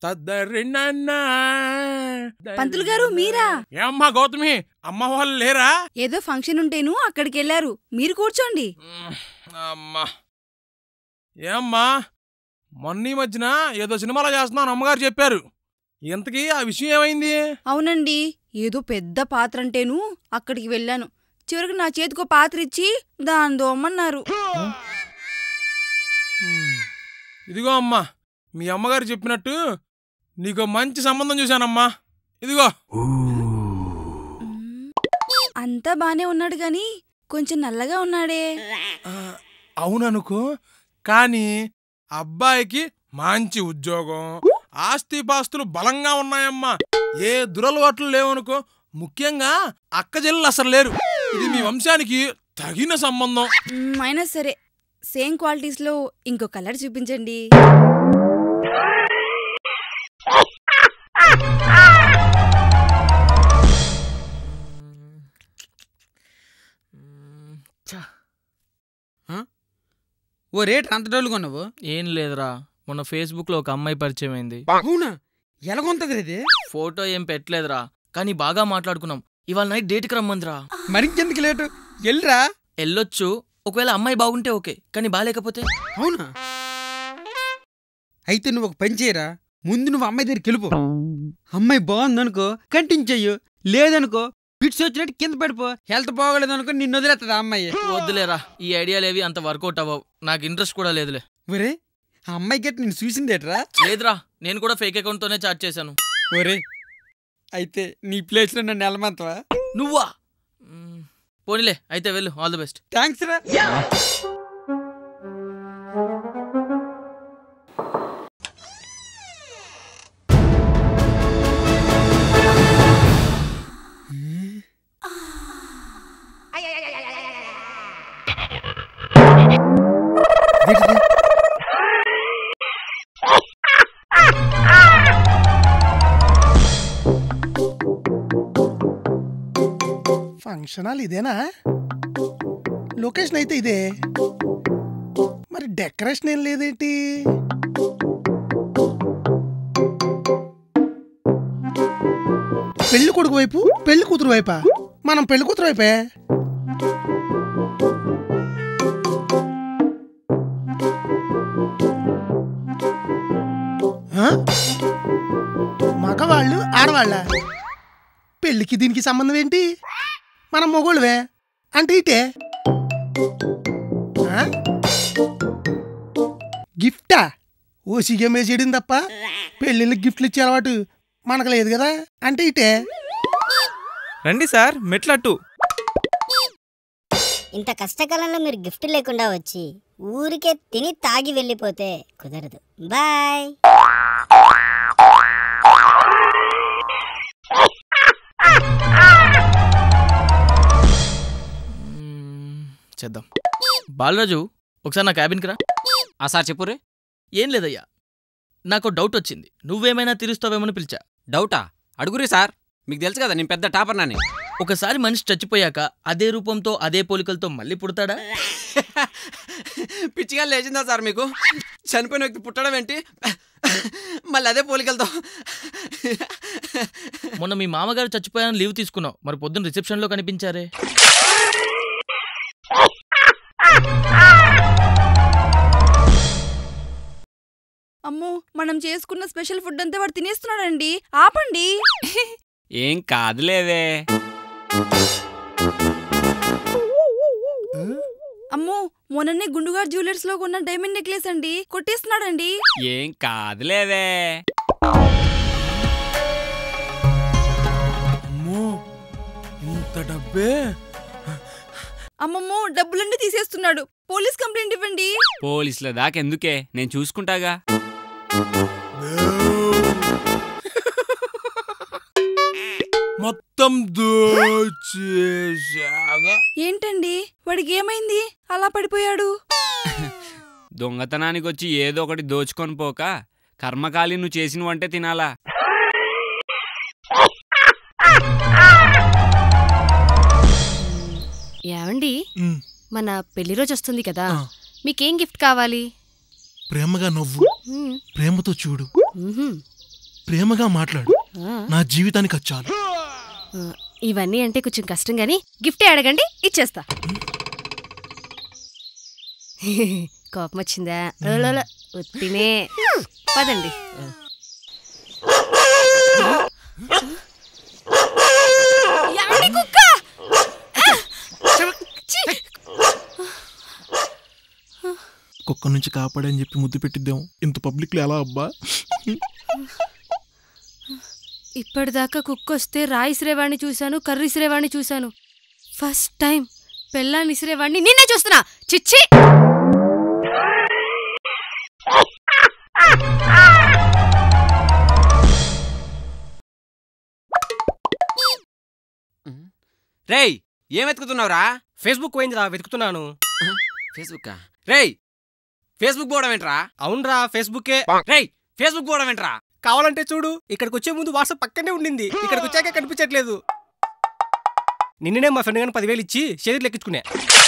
తద్దరినన్నా. పంతులు గారు మీరా ఏమ్మా గౌతమి అమ్మ వాళ్ళు లేరా ఏదో ఫంక్షన్ ఉంటేను అక్కడికి వెళ్ళారు మీరు కూర్చోండి మ్, అమ్మా ఏమ్మా మొన్న ఈ మధ్యన ఏదో సినిమాలో చేస్తున్నాను అమ్మగారు చెప్పారు ఇంతకీ ఆ విషయం ఏమైంది అవునండి ఏదో పెద్ద పాత్ర అంటేను అక్కడికి వెళ్ళాను చివరికి నా చేతికో పాత్ర ఇచ్చి దాని దోమన్నారు మ్, ఇదిగో అమ్మా మీ అమ్మగారు చెప్పినట్టు నీకు మంచి సంబంధం చూశానమ్మా ఇదిగో మ్మ్. అంతా బానే ఉన్నాడు గాని కొంచెం నల్లగా ఉన్నాడే ఆ, అవుననుకో కానీ అబ్బాయికి మంచి ఉద్యోగం ఆస్తిపాస్తులు బలంగా ఉన్నాయమ్మా ఏ దురలవాట్లు లేవనుకో ముఖ్యంగా అక్క చెల్లెలు అసలు లేరు ఇది మీ వంశానికి తగిన సంబంధం మ్మ్, అయినా సరే సేమ్ క్వాలిటీస్ లో ఇంకో కలర్ చూపించండి ఓ రేట్ అంత డోలు కొన్నావు ఏం లేదురా మొన్న ఫేస్బుక్ లో ఒక అమ్మాయి పరిచయం అయింది అవునా ఎలాగొంతది ఇది ఫోటో ఏం పెట్టలేదురా కానీ బాగా మాట్లాడుకున్నాం ఇవాళ నైట్ డేట్కి రమ్మందిరా మరింకెందుకు లేటు వెళ్ళరా వెళ్ళొచ్చు ఒకవేళ అమ్మాయి బాగుంటే ఓకే కానీ బాగాలేకపోతే అవునా అయితే నువ్వు ఒక పని చేయరా ముందు నువ్వు అమ్మాయి దగ్గరికి వెళ్ళిపో అమ్మాయి బాగుందనుకో కంటిన్యూ చెయ్యు లేదనుకో పిట్స్ వచ్చినట్టు కింద పడిపో హెల్త్ బాగోలేదనుకో నిన్ను వదిలేస్తుంది ఆ అమ్మాయి వద్దులేరా ఈ ఐడియాలేవి అంత వర్కౌట్ అవ్వవు నాకు ఇంట్రెస్ట్ కూడా లేదులే ఒరే ఆ అమ్మాయి గట్టి నేను చూసిందేట్రా లేదురా నేను కూడా ఫేక్ అకౌంట్ తోనే చాట్ చేశాను ఒరే అయితే నీ ప్లేస్లో నన్ను నెలమంతవా నువ్వా మ్మ్. పోనీలే అయితే వెళ్ళు ఆల్ ది బెస్ట్ థ్యాంక్స్ రా ఫంక్షన్ హాల్ ఇదేనా లొకేషన్ అయితే ఇదే మరి డెకరేషన్ ఏం లేదేంటి పెళ్లి కొడుకు వైపు పెళ్లి కూతురు వైపా మనం పెళ్లి కూతురు వైపే ఆ? మగవాళ్ళు ఆడవాళ్ళ పెళ్ళికి దీనికి సంబంధం ఏంటి మనం మొగోళ్ళవే అంటే ఇటే ఆ? గిఫ్టా ఓ సిగమే చేయడం తప్ప పెళ్ళిళ్ళకి గిఫ్ట్లు ఇచ్చే అలవాటు మనకు లేదు కదా అంటే ఇటే రండి సార్ మెట్లట్టు ఇంత కష్టకాలంలో మీరు గిఫ్ట్ లేకుండా వచ్చి ఊరికే తిని తాగి వెళ్ళిపోతే కుదరదు బాయ్ మ్మ్. చేద్దాం బాలరాజు ఒకసారి నా క్యాబిన్కి రా ఆ సార్ చెప్పురే ఏం లేదయ్యా నాకు డౌట్ వచ్చింది నువ్వేమైనా తీరుస్తావేమని పిలిచా డౌటా అడుగురి సార్ మీకు తెలుసు కదా నేను పెద్ద టాపర్ నాని ఒకసారి మనిషి చచ్చిపోయాక అదే రూపంతో అదే పోలికలతో మళ్ళీ పుడతాడా పిచ్చిగా లేచిందా సార్ మీకు చనిపోయిన వ్యక్తి పుట్టడం ఏంటి మళ్ళీ అదే పోలికలతో మొన్న మీ మామగారు చచ్చిపోయానని లీవ్ తీసుకున్నావు మరి పొద్దున్న రిసెప్షన్లో కనిపించారే అమ్మో మనం చేసుకున్న స్పెషల్ ఫుడ్ అంతా వాడు తినేస్తున్నాడండి ఆపండి ఏం కాదులేవే అమ్మో మొన్ననే గుండుగారు జ్యువెలర్స్ లో కొన్న డైమండ్ నెక్లెస్ అండి కొట్టేస్తున్నాడండి ఏం కాదులేవే అమ్మో ఇంత డబ్బే అమ్మమ్మో డబ్బులన్నీ తీసేస్తున్నాడు పోలీస్ కంప్లైంట్ ఇవ్వండి పోలీసుల దాకా ఎందుకే నేను చూసుకుంటాగా మొత్తం దోచేశాగా ఏంటండి వాడికి ఏమైంది అలా పడిపోయాడు దొంగతనానికి వచ్చి ఏదో ఒకటి దోచుకొని పోక కర్మకాలి నువ్వు చేసిన వంటే తినాలా ఏమండి ఉమ్, మన పెళ్లి రోజు వస్తుంది కదా ఆ. మీకేం గిఫ్ట్ కావాలి ప్రేమగా నవ్వు మ్మ్. ప్రేమతో చూడు మ్హూ. ప్రేమగా మాట్లాడు నా జీవితానికి వచ్చాను ఆ, ఇవన్నీ అంటే కొంచెం కష్టం గాని గిఫ్టే అడగండి ఇచ్చేస్తా కోపం వచ్చిందా లోలోలో, ఉత్తినే పదండి ఏమండి కుక్క ఛీ! కుక్క నుంచి కాపాడని చెప్పి ముద్దు పెట్టిద్దాం ఇంత పబ్లిక్లో ఎలా అబ్బా ఇప్పటిదాకా కుక్క వస్తే రాయి ఇసిరేవాడిని చూశాను కర్రీ ఇసిరేవాడిని చూశాను ఫస్ట్ టైం పెళ్ళాన్ని ఇసిరేవాడిని నిన్నే చూస్తున్నా చిచ్చి రేయ్ ఏం వెతుకుతున్నావురా ఫేస్బుక్ పోయిందిరా వెతుకుతున్నాను ఫేస్బుక్ రేయ్ ఫేస్బుక్ పోవడం ఏంట్రా అవునరా ఫేస్బుకే రేయ్ ఫేస్బుక్ పోవడం ఏంట్రా కావాలంటే చూడు ఇక్కడికి వచ్చే ముందు వాట్సాప్ పక్కనే ఉండింది ఇక్కడికి వచ్చాక కనిపించట్లేదు నిన్ననే మా ఫ్రెండ్ గాని పదివేలు ఇచ్చి షేర్ లెక్కించుకునే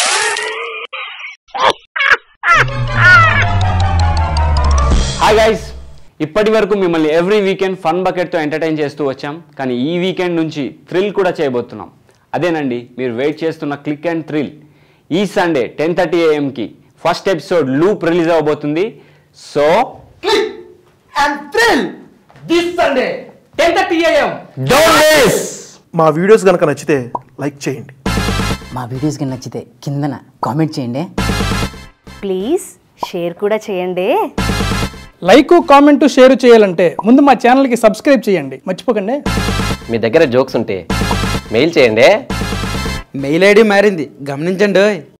హాయ్ గైస్ ఇప్పటి వరకు మిమ్మల్ని ఎవ్రీ వీకెండ్ ఫన్ బకెట్తో ఎంటర్టైన్ చేస్తూ వచ్చాం కానీ ఈ వీకెండ్ నుంచి థ్రిల్ కూడా చేయబోతున్నాం అదేనండి మీరు వెయిట్ చేస్తున్న క్లిక్ అండ్ థ్రిల్ ఈ సండే టెన్ థర్టీ ఏఎంకి ఫస్ట్ ఎపిసోడ్ లూప్ రిలీజ్ అవబోతుంది so and thrill this Sunday ten thirty AM don't miss మా వీడియోస్ కనుక నచ్చితే లైక్ చేయండి మా వీడియోస్ కి నచ్చితే కిందన కామెంట్ చేయండి ప్లీజ్ షేర్ కూడా చేయండి లైక్ కామెంట్ షేర్ చేయాలంటే ముందు మా ఛానల్కి సబ్స్క్రైబ్ చేయండి మర్చిపోకండి మీ దగ్గర జోక్స్ ఉంటే మెయిల్ చేయండి మెయిల్ ఐడి మారింది గమనించండి